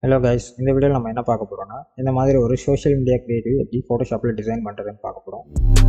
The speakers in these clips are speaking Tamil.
ஹலோ கைஸ் இந்த வீடியோவில் நம்ம என்ன பார்க்க போகிறோம்னா இந்த மாதிரி ஒரு சோஷியல் மீடியா கிரியேட்டிவ் எப்படி ஃபோட்டோஷாப்பில் டிசைன் பண்ணுறதுன்னு பார்க்க போகிறோம்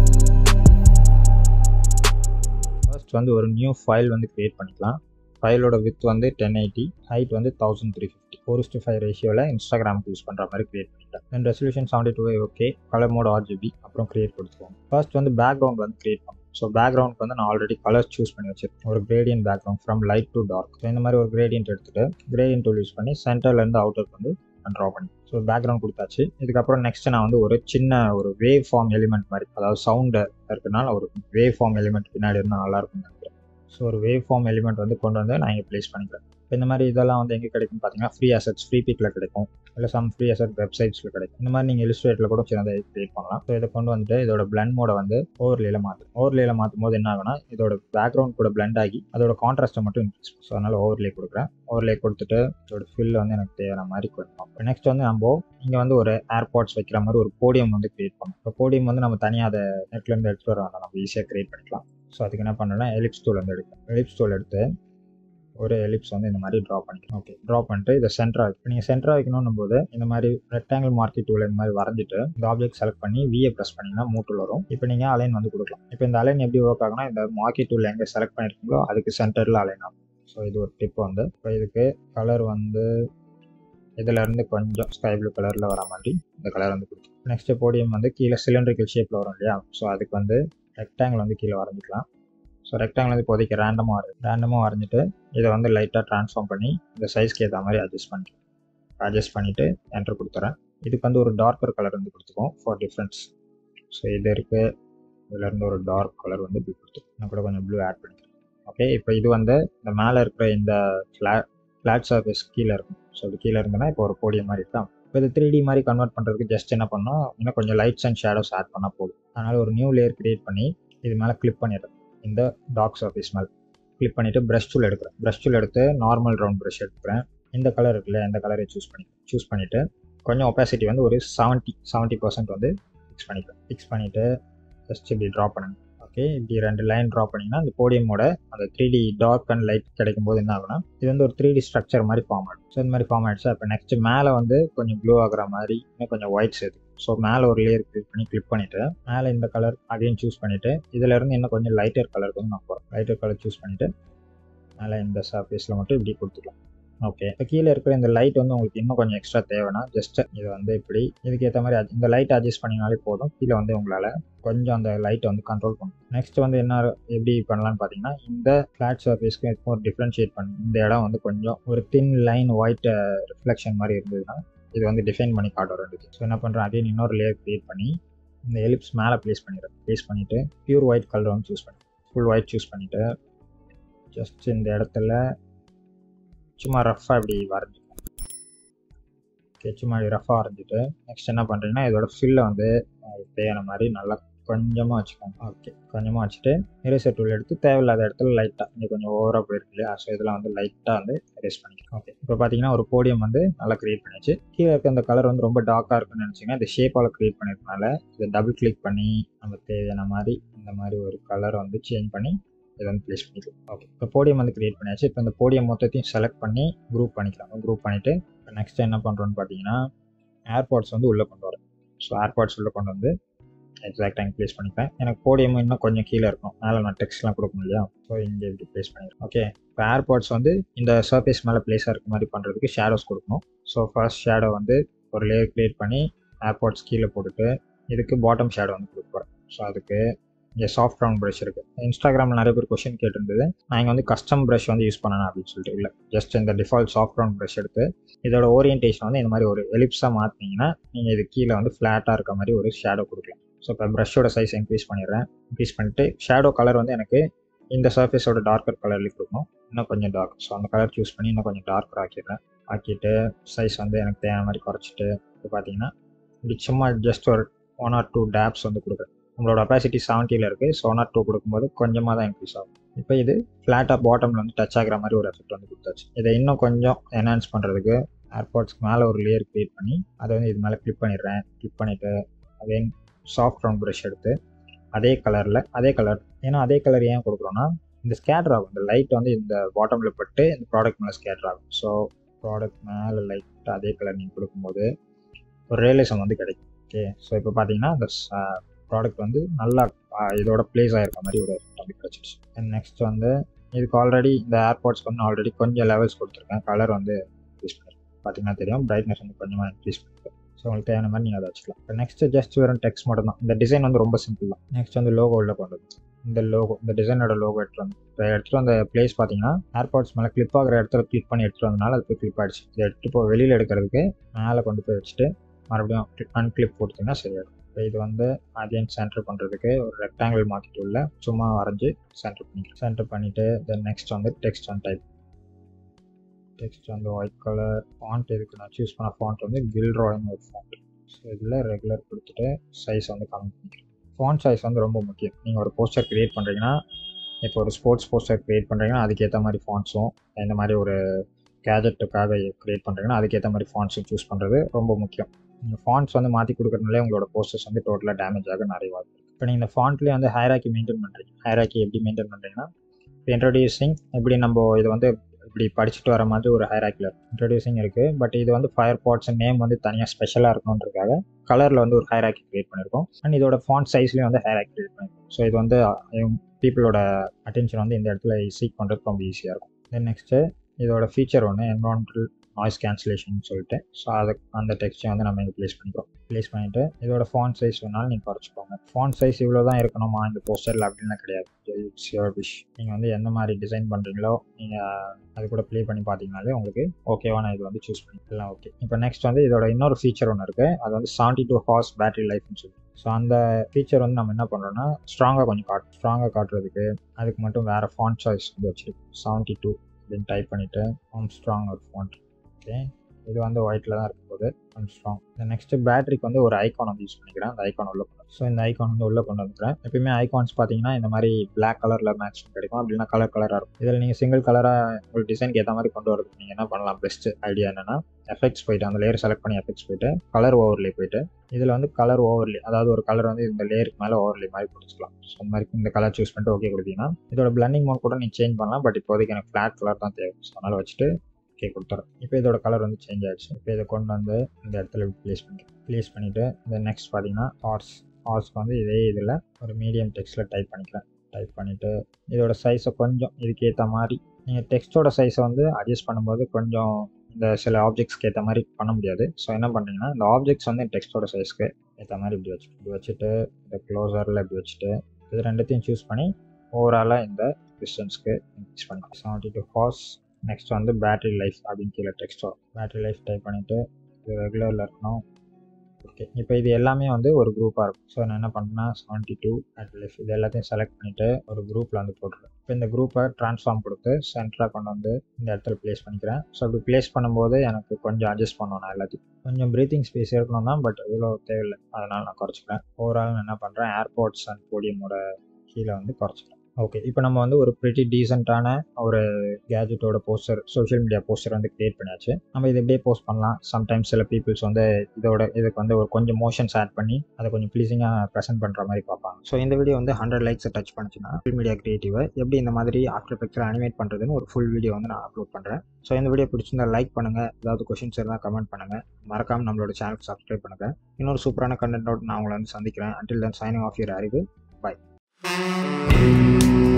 ஃபர்ஸ்ட் வந்து ஒரு நியூ ஃபைல் வந்து கிரியேட் பண்ணிக்கலாம் ஃபைலோட வித் வந்து டென் எயிட்டி ஹைட் வந்து thousand three fifty four to five ரேஷியோவில் இன்ஸ்டாகிராமுக்கு யூஸ் பண்ணுற மாதிரி கிரியேட் பண்ணிட்டேன் then resolution seventy two okay colour mode RGB அப்புறம் கிரியேட் கொடுத்துருவோம் ஃபர்ஸ்ட் வந்து பேக்ரவுண்ட் வந்து கிரியேட் பண்ணும் ஸோ பேக்ரவுண்ட் வந்து நான் ஆல்ரெடி கலர்ஸ் சூஸ் பண்ணி வச்சிருக்கேன் ஒரு gradient background from light to dark so இந்த மாதிரி ஒரு கிரேடியன்ட் எடுத்துட்டு கிரேடியன் டூல் யூஸ் பண்ணி சென்டர்லேருந்து அவுட்டருக்கு வந்து நான் ட்ரா பண்ணி ஸோ பேக்ரவுண்ட் கொடுத்தாச்சு இதுக்கப்புறம் நெக்ஸ்ட் நான் வந்து ஒரு சின்ன ஒரு வேவ் ஃபார்ம் எலிமெண்ட் மாதிரி அதாவது சவுண்டு இருக்கிறதுனால ஒரு வேவ் ஃபார்ம் எலிமெண்ட் பின்னாடி இருந்தால் நல்லா இருக்கும்னு நினைக்கிறேன் ஸோ ஒரு வேவ் ஃபார்ம் எலிமெண்ட் வந்து கொண்டு வந்து நான் இங்கே ப்ளேஸ் பண்ணிக்கிறேன் இப்போ இந்த மாதிரி இதெல்லாம் வந்து எங்கே கிடைக்கும் பார்த்தீங்கன்னா ஃப்ரீ அசட்ஸ் ஃப்ரீ பிக்கில் கிடைக்கும் இல்லை சம் ஃப்ரீ அசட் வெப்சைட்ஸில் கிடைக்கும் இந்த மாதிரி நீங்கள் இலிஸ்ட்ரேட்டில் கூட சின்னதை கிரியேட் பண்ணலாம் ஸோ இதை கொண்டு வந்துட்டு இதோட பிளண்ட் மோட வந்து ஓவர்லேயில் மாற்றும் ஓவர்லேயில் மாற்றும் போது என்ன ஆகுனா இதோட பேக்ரவுண்ட் கூட பிளண்ட் ஆகி அதோட கான்ட்ராஸ்ட்டை மட்டும் இன்க்ரீஸ் ஸோ அதனால் ஓவர்லே கொடுக்குறேன் ஓவர்லே கொடுத்துட்டு இதோட ஃபில் வந்து எனக்கு தேவையான மாதிரி கொடுப்போம் நெக்ஸ்ட் வந்து நம்ம இங்கே வந்து ஒரு ஏர்பாட்ஸ் வைக்கிற மாதிரி ஒரு போடியம் வந்து கிரியேட் பண்ணோம் இப்போ போடியம் வந்து நம்ம தனியாக அதை நெட்லேருந்து எடுத்துகிட்டு வர வேண்டாம் நம்ம ஈஸியாக கிரியேட் பண்ணிக்கலாம் ஸோ அதுக்கு என்ன பண்ணணும்னா எலிப்ஸ் டூல் வந்து எடுப்பேன் எலிப்ஸ் டூல் எடுத்து ஒரு எலிப்ஸ் வந்து இந்த மாதிரி ட்ரா பண்ணிக்கலாம் ஓகே ட்ரா பண்ணிட்டு இதை சென்டராக இப்போ நீங்கள் சென்டராக வைக்கணும் போது இந்த மாதிரி ரெக்டாங்கிள் மார்க்கெட் டூல் இந்த மாதிரி வரைஞ்சிட்டு இந்த ஆப்ஜெக்ட் செலக்ட் பண்ணி விஏ ப்ரெஸ் பண்ணிங்கன்னா மூட்டூல் வரும் இப்போ நீங்கள் அலைன் வந்து கொடுக்கலாம் இப்போ இந்த அலைன் எப்படி ஒர்க் ஆகுனா இந்த மார்க்கெட் டூல் எங்கே செலக்ட் பண்ணியிருக்கீங்களோ அதுக்கு சென்டரில் அலைன் ஆகும் ஸோ இது ஒரு டிப் வந்து இப்போ இதுக்கு கலர் வந்து இதில் இருந்து கொஞ்சம் ஸ்கை ப்ளூ கலரில் வர மாதிரி இந்த கலர் வந்து கொடுக்கும் நெக்ஸ்ட் போடியம் வந்து கீழே சிலிண்ட்ரிக்கல் ஷேப்பில் வரும் இல்லையா ஸோ அதுக்கு வந்து ரெக்டாங்கிள் வந்து கீழே வரைஞ்சிக்கலாம் ஸோ ரெக்டாங்கிள் வந்து இப்போதைக்கு ரேண்டமாக வரும் ரேண்டமாக வரைஞ்சிட்டு இதை வந்து லைட்டாக ட்ரான்ஸ்ஃபார்ம் பண்ணி இந்த சைஸ்க்கு ஏற்ற மாதிரி அட்ஜஸ்ட் பண்ணிக்கலாம் அட்ஜஸ்ட் பண்ணிவிட்டு என்டர் கொடுத்துறேன் இதுக்கு வந்து ஒரு டார்க்கர் கலர் வந்து கொடுத்துக்கோம் ஃபார் டிஃப்ரென்ஸ் ஸோ இது இருக்குது இதுலேருந்து ஒரு டார்க் கலர் வந்து இப்படி கொடுத்துருக்கோம் நான் கூட கொஞ்சம் ப்ளூ ஆட் பண்ணிக்கிறேன் ஓகே இப்போ இது வந்து இந்த மேலே இருக்கிற இந்த ஃப்ளாட் ஃப்ளாட் சர்ஃபேஸ் கீழே இருக்கும் ஸோ அது கீழே இருந்ததுன்னா இப்போ ஒரு போடியம் மாதிரி இருக்கா இப்போ இது த்ரீ டி மாதிரி கன்வெர்ட் பண்ணுறதுக்கு ஜஸ்ட் என்ன பண்ணோம் இன்னும் கொஞ்சம் லைட்ஸ் அண்ட் ஷேடோஸ் ஆட் பண்ணால் போதும் அதனால் ஒரு நியூ லேயர் கிரியேட் பண்ணி இது மேலே கிளிக் பண்ணிடுறேன் இந்த டாக் சர்ஃபேஸ் மேலே கிளிக் பண்ணிவிட்டு ப்ரஷ் டூல் எடுக்கிறேன் ப்ரஷ் டூல் எடுத்து நார்மல் ரவுண்ட் ப்ரஷ் எடுக்கிறேன் இந்த கலர் இருக்குல்ல இந்த கலரை சூஸ் பண்ணி சூஸ் பண்ணிவிட்டு கொஞ்சம் ஒப்பாசிட்டி வந்து ஒரு செவன்ட்டி செவன்ட்டி பர்சன்ட் வந்து ஃபிக்ஸ் பண்ணிக்கிறேன் ஃபிக்ஸ் பண்ணிவிட்டு ஜஸ்ட் இப்படி ட்ரா பண்ணுங்க ஓகே இப்படி ரெண்டு லைன் ட்ரா பண்ணிங்கன்னா அந்த போடியமோட அந்த three D dark and light கிடைக்கும் போது என்ன ஆகுனா இது வந்து ஒரு த்ரீ டி ஸ்ட்ரக்சர் மாதிரி ஃபார்ம் ஆகும் ஸோ இந்த மாதிரி ஃபார்ம் ஆகிடுச்சு அப்போ நெக்ஸ்ட் மேலே வந்து கொஞ்சம் ப்ளூ ஆகிற மாதிரி இன்னும் கொஞ்சம் ஒயிட் சேர்த்து ஸோ மேலே ஒரு லேயர் கிளிக் பண்ணி கிளிக் பண்ணிவிட்டு மேலே இந்த கலர் அகைன் சூஸ் பண்ணிவிட்டு இதிலேருந்து இன்னும் கொஞ்சம் லைட்டர் கலருக்கு வந்து நான் போகிறேன் லைட்டர் கலர் சூஸ் பண்ணிவிட்டு மேலே இந்த சர்ஃபேஸில் மட்டும் இப்படி கொடுத்துக்கலாம் ஓகே இப்போ கீழே இருக்கிற இந்த லைட் வந்து உங்களுக்கு இன்னும் கொஞ்சம் எக்ஸ்ட்ரா தேவைன்னா ஜஸ்ட் இது வந்து இப்படி இதுக்கு ஏற்ற மாதிரி adj- இந்த லைட் அட்ஜஸ்ட் பண்ணினாலே போதும் கீழே வந்து உங்களால் கொஞ்சம் அந்த லைட்டை வந்து கண்ட்ரோல் பண்ணும் நெக்ஸ்ட் வந்து என்ன எப்படி பண்ணலாம்னு பார்த்தீங்கன்னா இந்த ஃப்ளாட் சர்ஃபேஸ்க்கு இதுக்கும் ஒரு டிஃப்ரென்ஷியேட் பண்ணி இந்த இடம் வந்து கொஞ்சம் ஒரு தின் லைன் ஒயிட் ரிஃப்ளெக்ஷன் மாதிரி இருந்ததுன்னா இது வந்து டிஃபைன் பண்ணி காட்டும் ரெண்டு ஸோ என்ன பண்ணுறேன் அகைன் இன்னொரு லேயர் க்ரியேட் பண்ணி இந்த எலிப்ஸ் மேலே ப்ளேஸ் பண்ணிடுறேன் ப்ளேஸ் பண்ணிவிட்டு பியூர் ஒயிட் கலர் வந்து சூஸ் பண்ணி ஃபுல் ஒயிட் சூஸ் பண்ணிவிட்டு ஜஸ்ட் இந்த இடத்துல சும்மா ரஃப்பாக இப்படி வரைஞ்சிக்கலாம் ஓகே சும்மா இப்படி ரஃப்பாக வரைஞ்சிட்டு நெக்ஸ்ட் என்ன பண்ணுறீங்கன்னா இதோட ஃபில்லை வந்து அஹ், தேவையான மாதிரி நல்லா கொஞ்சமாக வச்சுக்கோங்க ஓகே கொஞ்சமாக வச்சுட்டு இரேசர் டூல் எடுத்து தேவையில்லாத இடத்துல லைட்டாக இங்கே கொஞ்சம் ஓவராக போயிருக்கு இல்லையா ஸோ இதெல்லாம் வந்து லைட்டாக வந்து erase பண்ணிக்கலாம் ஓகே இப்போ பார்த்தீங்கன்னா ஒரு போடியம் வந்து நல்லா க்ரியேட் பண்ணியாச்சு கீழே இருக்க அந்த கலர் வந்து ரொம்ப டார்க்காக இருக்குன்னு நினச்சிங்கன்னா இந்த ஷேப்பால் க்ரியேட் பண்ணிருக்கனால இதை டபுள் கிளிக் பண்ணி நம்ம தேவையான மாதிரி இந்த மாதிரி ஒரு கலர் வந்து சேஞ்ச் பண்ணி இதை வந்து ப்ளேஸ் பண்ணிக்கலாம் ஓகே இப்போ போடியம் வந்து கிரியேட் பண்ணியாச்சு இப்போ இந்த போடியம் மொத்தத்தையும் செலக்ட் பண்ணி குரூப் பண்ணிக்கலாம் குரூப் பண்ணிவிட்டு இப்போ நெக்ஸ்ட் என்ன பண்ணுறோன்னு பார்த்தீங்கன்னா ஏர்பாட்ஸ் வந்து உள்ளே கொண்டு வரேன் ஸோ ஏர்பாட்ஸ் உள்ளே கொண்டு வந்து எக்ஸாக்ட் டைம் ப்ளேஸ் பண்ணிப்பேன் எனக்கு போடியம் இன்னும் கொஞ்சம் கீழே இருக்கும் மேலே நான் டெக்ஸ்ட்லாம் கொடுக்கணும் இல்லையா ஸோ இங்கே இப்படி ப்ளேஸ் பண்ணிடுறேன் ஓகே இப்போ ஏர்பாட்ஸ் வந்து இந்த சர்ஃபேஸ் மேலே ப்ளேஸாக இருக்க மாதிரி பண்ணுறதுக்கு ஷேடோஸ் கொடுக்கணும் ஸோ ஃபர்ஸ்ட் ஷேடோ வந்து ஒரு லேயர் க்ரியேட் பண்ணி ஏர்பாட்ஸ் கீழே போட்டுட்டு இதுக்கு பாட்டம் ஷேடோ வந்து கொடுக்க போகிறேன் ஸோ அதுக்கு இங்கே சாஃப்ட் ரவுண்ட் ப்ரஷ் இருக்குது இன்ஸ்டாகிராமில் நிறைய பேர் கொஷின் கேட்டிருந்தது நான் இங்கே வந்து கஸ்டம் ப்ரஷ் வந்து யூஸ் பண்ணணும் அப்படின்னு சொல்லிட்டு இல்லை ஜஸ்ட் இந்த டிஃபால்ட் சாஃப்ட் ரவுண்ட் ப்ரஷ் எடுத்து இதோட ஓரியன்டேஷன் வந்து இந்த மாதிரி ஒரு எலிப்ஸாக மாற்றினீங்கன்னா நீங்கள் இது கீழே வந்து ஃப்ளாட்டாக இருக்க மாதிரி ஒரு ஷேடோ கொடுக்கலாம் ஸோ இப்போ ப்ரஷோட சைஸ் இன்க்ரீஸ் பண்ணிடுறேன் இன்க்ரீஸ் பண்ணிட்டு ஷேடோ கலர் வந்து எனக்கு இந்த சர்ஃபேஸோட டார்க்கர் கலர்லேயே கொடுக்கணும் இன்னும் கொஞ்சம் டார்க் ஸோ அந்த கலர் சூஸ் பண்ணி இன்னும் கொஞ்சம் டார்க்கர் ஆக்கிடுறேன் ஆக்கிட்டு சைஸ் வந்து எனக்கு தேவையான மாதிரி குறைச்சிட்டு இப்போ பார்த்தீங்கன்னா இப்படி சும்மா ஜஸ்ட் ஒரு ஒன் ஆர் டூ டேப்ஸ் வந்து கொடுக்குறேன் நம்மளோட அப்பாசிட்டி செவன்ட்டியில் இருக்குது ஸோ ஒன் ஆர் டூ கொடுக்கும்போது கொஞ்சமாக தான் இன்க்ரீஸ் ஆகும் இப்போ இது ஃப்ளாட்டாக பாட்டமில் வந்து டச் ஆகிற மாதிரி ஒரு எஃபெக்ட் வந்து கொடுத்தாச்சு இதை இன்னும் கொஞ்சம் என்ஹான்ஸ் பண்ணுறதுக்கு ஏர்பாட்ஸ்க்கு மேலே ஒரு லேயர் க்ரியேட் பண்ணி அதை வந்து இது மேலே கிளிக் பண்ணிடுறேன் கிளிக் பண்ணிவிட்டு அகைன் சாஃப்ட் ரவுண்ட் ப்ரஷ் எடுத்து அதே கலரில் அதே கலர் ஏன்னா அதே கலர் ஏன் கொடுக்குறோன்னா இந்த ஸ்கேட்டர் ஆகும் இந்த லைட் வந்து இந்த பாட்டமில் பட்டு இந்த ப்ராடக்ட் மேலே ஸ்கேட்டர் ஆகும் ஸோ ப்ராடக்ட் மேலே லைட்டாக கரெக்டாக அதே கலர் நீங்கள் கொடுக்கும்போது ஒரு ரியலிசம் வந்து கிடைக்கும் ஓகே ஸோ இப்போ பார்த்தீங்கன்னா அந்த ப்ராடக்ட் வந்து நல்லா ஆஹ் இதோட ப்ளேஸ் ஆகிருக்க மாதிரி ஒரு தம்பி கிடச்சிடுச்சு அண்ட் நெக்ஸ்ட் வந்து இதுக்கு ஆல்ரெடி இந்த ஏர்பாட்ஸ்க்கு வந்து ஆல்ரெடி கொஞ்சம் லெவல்ஸ் கொடுத்துருக்கேன் கலர் வந்து இன்க்ரீஸ் பண்ணிருக்கேன் பார்த்தீங்கன்னா தெரியும் பிரைட்னஸ் வந்து கொஞ்சமாக இன்க்ரீஸ் பண்ணிருக்கேன் ஸோ உங்களுக்கு தேவையான மாதிரி நீங்கள் அதை வச்சுக்கலாம் இப்போ நெக்ஸ்ட் ஜஸ்ட் வெறும் டெக்ஸ்ட் மட்டும் தான் இந்த டிசைன் வந்து ரொம்ப சிம்பிள் தான் நெக்ஸ்ட் வந்து லோகோ உள்ள கொண்டு வந்து இந்த லோகோ இந்த டிசைனோட லோகோ எடுத்துட்டு வந்து இப்போ எடுத்துகிட்டு வந்த பிளேஸ் பார்த்தீங்கன்னா ஏர்பாட்ஸ் மேலே கிளிப் ஆகிற இடத்துல கிளிக் பண்ணி எடுத்துகிட்டு வந்தனால அது போய் கிளிப் ஆகிடுச்சு இதை எடுத்துகிட்டு போய் வெளியில் எடுக்கிறதுக்கு மேலே கொண்டு போய் வச்சுட்டு மறுபடியும் அன்கிளிப் போட்டிங்கன்னா சரியாயிடும் இப்போ இது வந்து அகைன் சென்டர் பண்ணுறதுக்கு ஒரு ரெக்டாங்கிள் மார்க்கெட் உள்ள சும்மா வரைஞ்சி சென்டர் பண்ணிக்கலாம் சென்டர் பண்ணிவிட்டு தென் நெக்ஸ்ட் வந்து டெக்ஸ்ட் ஆன் டைப் டெக்ஸ்ட் வந்து ஒயிட் கலர் ஃபாண்ட் இதுக்கு நான் சூஸ் பண்ண ஃபாண்ட் வந்து கில்ராய்னு ஒரு ஃபாண்ட் ஸோ இதில் ரெகுலர் கொடுத்துட்டு சைஸ் வந்து கம்மி பண்ணிக்கலாம் ஃபாண்ட் சைஸ் வந்து ரொம்ப முக்கியம் நீங்கள் ஒரு போஸ்டர் க்ரியேட் பண்ணுறீங்கன்னா இப்போ ஒரு ஸ்போர்ட்ஸ் போஸ்டர் க்ரியேட் பண்ணுறீங்கன்னா அதுக்கேற்ற மாதிரி ஃபாண்ட்ஸும் இந்த மாதிரி ஒரு கேஜெட்டுக்காக க்ரியேட் பண்ணுறீங்கன்னா அதுக்கேற்ற மாதிரி ஃபாண்ட்ஸும் சூஸ் பண்ணுறது ரொம்ப முக்கியம் நீங்கள் ஃபாண்ட்ஸ் வந்து மாற்றி கொடுக்கறதுனாலே உங்களோட போஸ்டர்ஸ் வந்து டோட்டலாக டேமேஜ் ஆக நிறைய வாய்ப்பு இருக்குது இப்போ நீங்கள் இந்த ஃபாண்ட்லேயே வந்து ஹைராக்கி மெயின்டைன் பண்ணுறீங்க ஹைராக்கி எப்படி மெயின்டைன் பண்ணுறீங்கன்னா இப்போ இன்ட்ரடியூசிங் எப்படி நம்ம இது வந்து இப்படி படிச்சுட்டு வர மாதிரி ஒரு ஹைராக்கில் இன்ட்ரடியூசிங் இருக்குது பட் இது வந்து ஃபயர் பாட்ஸ் நேம் வந்து தனியாக ஸ்பெஷலாக இருக்கணுன்றதுக்காக கலரில் வந்து ஒரு ஹைராக்கி க்ரியேட் பண்ணியிருக்கோம் அண்ட் இதோட ஃபாண்ட் சைஸ்லேயும் வந்து ஹைராக்கி க்ரியேட் பண்ணியிருக்கோம் ஸோ இது வந்து பீப்புளோட அட்டென்ஷன் வந்து இந்த இடத்துல சீக் பண்ணுறதுக்கு ரொம்ப ஈஸியாக இருக்கும் தென் நெக்ஸ்ட்டு இதோட ஃபீச்சர் ஒன்று என்வரான்மெண்டல் நாய்ஸ் கேன்சலேஷன் சொல்லிட்டு ஸோ அதை அந்த டெக்ஸ்ட்டை வந்து நம்ம இங்கே ப்ளேஸ் பண்ணிக்கிறோம் ப்ளேஸ் பண்ணிவிட்டு இதோட ஃபாண்ட் சைஸ் வேணாலும் நீங்கள் குறைச்சிக்கோங்க ஃபாண்ட் சைஸ் இவ்வளோ தான் இருக்கணுமா இந்த போஸ்டரில் அப்படின்லாம் கிடையாது இட்ஸ் யுவர் விஷ் நீங்கள் வந்து எந்த மாதிரி டிசைன் பண்ணுறீங்களோ நீங்கள் அது கூட ப்ளே பண்ணி பார்த்தீங்கனாலே உங்களுக்கு ஓகேவான இது வந்து சூஸ் பண்ணிக்கலாம் ஓகே இப்போ நெக்ஸ்ட் வந்து இதோட இன்னொரு ஃபீச்சர் ஒன்று இருக்குது அது வந்து செவன்ட்டி டூ ஹார்ஸ் பேட்டரி லைஃப்னு சொல்லி ஸோ அந்த ஃபீச்சர் வந்து நம்ம என்ன பண்ணுறோன்னா ஸ்ட்ராங்காக கொஞ்சம் காட்டு ஸ்ட்ராங்காக காட்டுறதுக்கு அதுக்கு மட்டும் வேறு ஃபாண்ட் சாய்ஸ் வந்து வச்சுருக்கோம் செவன்ட்டி டூ அப்படின்னு டைப் பண்ணிவிட்டு ஹோம் ஸ்ட்ராங் ஒரு ஃபாண்ட் ஓகே இது வந்து ஒயிட்டில் தான் இருக்கும்போது ஹோம் ஸ்ட்ராங் இந்த நெக்ஸ்ட்டு பேட்டரிக்கு வந்து ஒரு ஐக்கான் வந்து யூஸ் பண்ணிக்கிறேன் அந்த ஐக்கான் உள்ள கொண்டு ஸோ இந்த ஐக்கான் வந்து உள்ளே கொண்டு வந்துக்கிறேன் எப்பயுமே ஐகான்ஸ் பார்த்தீங்கன்னா இந்த மாதிரி பிளாக் கலரில் மேக்ஸிமம் கிடைக்கும் அப்படின்னா கலர் கலராக இருக்கும் இதில் நீங்கள் சிங்கிள் கலராக உங்களுக்கு டிசைனுக்கு ஏற்ற மாதிரி கொண்டு வரதுக்கு நீங்கள் என்ன பண்ணலாம் பெஸ்ட் ஐடியா என்னென்னா எஃபெக்ட்ஸ் போயிட்டு அந்த லேயர் செலக்ட் பண்ணி எஃபெக்ட்ஸ் போயிட்டு கலர் ஓவர்லே போயிட்டு இதில் வந்து கலர் ஓவர்லே அதாவது ஒரு கலர் வந்து இந்த லேயருக்கு மேலே ஓவர்லே மாதிரி கொடுத்துக்கலாம் ஸோ இந்த மாதிரி இந்த கலர் சூஸ் பண்ணிட்டு ஓகே கொடுத்தீங்கன்னா இதோட பிளண்டிங் மோட் கூட நீங்கள் சேஞ்ச் பண்ணலாம் பட் இப்போதைக்கு எனக்கு ஃப்ளாட் கலர் தான் தேவை ஸோ அதனால் வச்சுட்டு ஓகே கொடுத்துறேன் இப்போ இதோட கலர் வந்து சேஞ்ச் ஆகிடுச்சு இப்போ இதை கொண்டு வந்து இந்த இடத்துல ப்ளேஸ் பண்ணிக்கிறேன் ப்ளேஸ் பண்ணிவிட்டு இந்த நெக்ஸ்ட் பார்த்தீங்கன்னா ஹார்ஸ் ஹார்ஸ்க்கு வந்து இதே இதில் ஒரு மீடியம் டெக்ஸ்ட்டில் டைப் பண்ணிக்கிறேன் டைப் பண்ணிவிட்டு இதோட சைஸை கொஞ்சம் இதுக்கு ஏற்ற மாதிரி நீங்கள் டெக்ஸ்ட்டோட சைஸை வந்து அட்ஜஸ்ட் பண்ணும்போது கொஞ்சம் இந்த சில ஆப்ஜெக்ட்ஸ்க்கு ஏற்ற மாதிரி பண்ண முடியாது ஸோ என்ன பண்ணுறீங்கன்னா இந்த ஆப்ஜெக்ட்ஸ் வந்து டெக்ஸ்ட்டோட சைஸ்க்கு ஏற்ற மாதிரி இப்படி வச்சு இப்படி வச்சுட்டு இந்த க்ளோசரில் இப்படி வச்சுட்டு இது ரெண்டுத்தையும் சூஸ் பண்ணி ஓவராலாக இந்த டிஸ்டன்ஸ்க்கு இன்க்ரீஸ் பண்ணலாம் செவன்ட்டி டூ ஹார்ஸ் நெக்ஸ்ட் வந்து பேட்டரி லைஃப் அப்படின்னு கீழே டெக்ஸ்ட் வரும் பேட்டரி லைஃப் டைப் பண்ணிவிட்டு இது ரெகுலரில் இருக்கணும் ஓகே இப்போ இது எல்லாமே வந்து ஒரு குரூப்பாக இருக்கும் ஸோ நான் என்ன பண்ணுறேன்னா செவன்ட்டி டூ பேட்டரி லைஃப் இது எல்லாத்தையும் செலக்ட் பண்ணிவிட்டு ஒரு குரூப்பில் வந்து போட்டுருவேன் இப்போ இந்த குரூப்பை ட்ரான்ஸ்ஃபார்ம் கொடுத்து சென்டராக கொண்டு வந்து இந்த இடத்துல ப்ளேஸ் பண்ணிக்கிறேன் ஸோ அப்படி ப்ளேஸ் பண்ணும்போது எனக்கு கொஞ்சம் அட்ஜஸ்ட் பண்ணணும் நான் எல்லாத்தையும் கொஞ்சம் ப்ரீத்திங் ஸ்பேஸ் இருக்கணும் தான் பட் இவ்வளோ தேவையில்லை அதனால் நான் குறைச்சிக்கிறேன் ஓவரால் நான் என்ன பண்ணுறேன் ஏர்போர்ட்ஸ் அண்ட் போடியமோட கீழே வந்து குறைச்சிக்கிறேன் ஓகே இப்போ நம்ம வந்து ஒரு ப்ரிட்டி டீசெண்டான ஒரு கேஜெட்டோட போஸ்டர் சோஷியல் மீடியா போஸ்டர் வந்து கிரியேட் பண்ணியாச்சு நம்ம இது எப்படியே போஸ்ட் பண்ணலாம் சம்டைம்ஸ் சில பீப்புள்ஸ் வந்து இதோட இதுக்கு வந்து ஒரு கொஞ்சம் மோஷன்ஸ் ஆட் பண்ணி அதை கொஞ்சம் ப்ளீஸிங்காக ப்ரெசென்ட் பண்ணுற மாதிரி பார்ப்பாங்க ஸோ இந்த வீடியோ வந்து ஹண்ட்ரட் லைக்ஸை டச் பண்ணுச்சுன்னா சோஷியல் மீடியா கிரியேட்டிவை எப்படி இந்த மாதிரி ஆஃப்டர் பிக்சர் அனிமேட் பண்ணுறதுன்னு ஒரு ஃபுல் வீடியோ வந்து நான் அப்லோட் பண்ணுறேன் ஸோ இந்த வீடியோ பிடிச்சிருந்தா லைக் பண்ணுங்கள் ஏதாவது கொஷின்ஸ் இருந்தால் கமெண்ட் பண்ணுங்கள் மறக்காமல் நம்மளோட சேனலுக்கு சப்ஸ்கிரைப் பண்ணுங்கள் இன்னொரு சூப்பரான கண்டென்ட்டோட நான் உங்களை வந்து சந்திக்கிறேன் until then signing off your Arivu bye